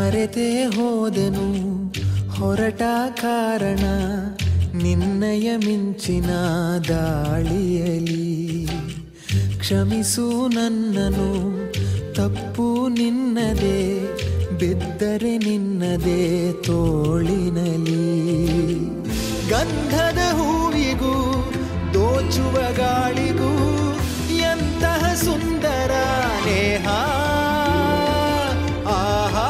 ಮರೆತೇ ಹೋದೆನು ಹೊರಟ ಕಾರಣ ನಿನ್ನಯ ಮಿಂಚಿನ ದಾಳಿಯಲಿ ಕ್ಷಮಿಸು ನನ್ನನು ತಪ್ಪು ನಿನ್ನದೇ ಬಿದ್ದರೆ ನಿನ್ನದೇ ತೋಳಿನಲಿ ಗಂಧದ ಹೂವಿಗೂ ದೋಚುವ ಗಾಳಿಗೂ ಎಂತಹ ಸುಂದರ ನೇಹ ಆಹಾ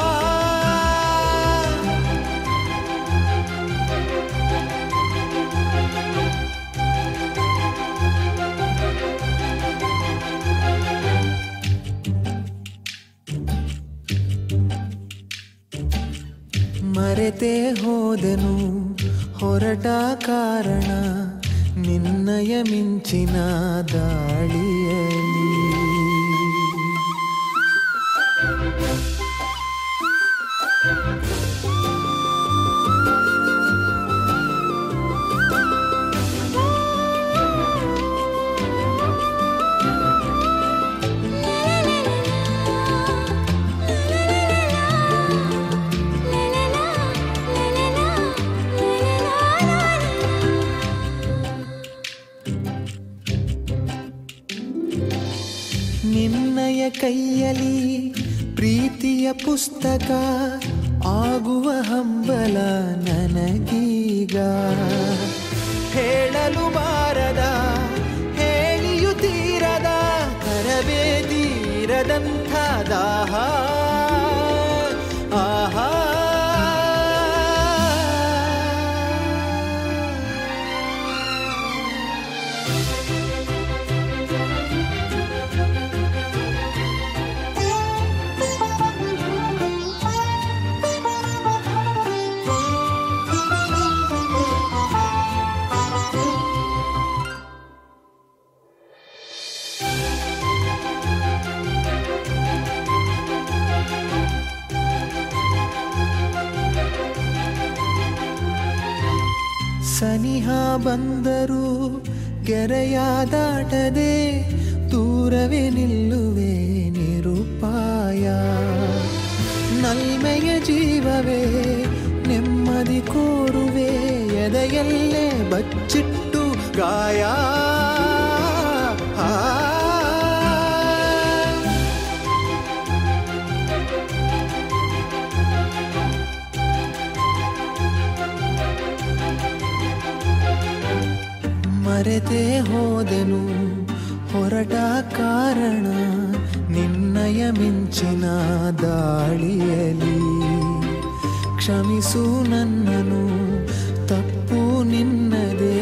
ಮರೆತೇ ಹೋದೆನು ಹೊರಟ ಕಾರಣ ನಿನ್ನಯ ಮಿಂಚಿನ ದಾಳಿಯಲಿ ನಿನ್ನಯ ಕೈಯಲಿ ಪ್ರೀತಿಯ ಪುಸ್ತಕ ಆಗುವ ಹಂಬಲ ನನಗೀಗ ಹೇಳಲು ಬಾರದ ಹೇಳಿಯು ತೀರದ ಕರವೇ ತೀರದಂಥ ದಾಹ ಆಹಾ ಸನಿಹ ಬಂದರೂ ಗೆರೆಯ ದಾಟದೆ ದೂರವೇ ನಿಲ್ಲುವೆ ನಿರುಪಾಯ ನಲ್ಮೆಯ ಜೀವವೇ ನೆಮ್ಮದಿ ಕೋರುವೆ ಎದೆಯಲ್ಲೇ ಬಚ್ಚಿಟ್ಟು ಗಾಯ ಆ ಮರೆತೇ ಹೋದೆನು ಹೊರಟ ಕಾರಣ ನಿನ್ನಯ ಮಿಂಚಿನ ದಾಳಿಯಲಿ ಕ್ಷಮಿಸು ನನ್ನನು ತಪ್ಪು ನಿನ್ನದೇ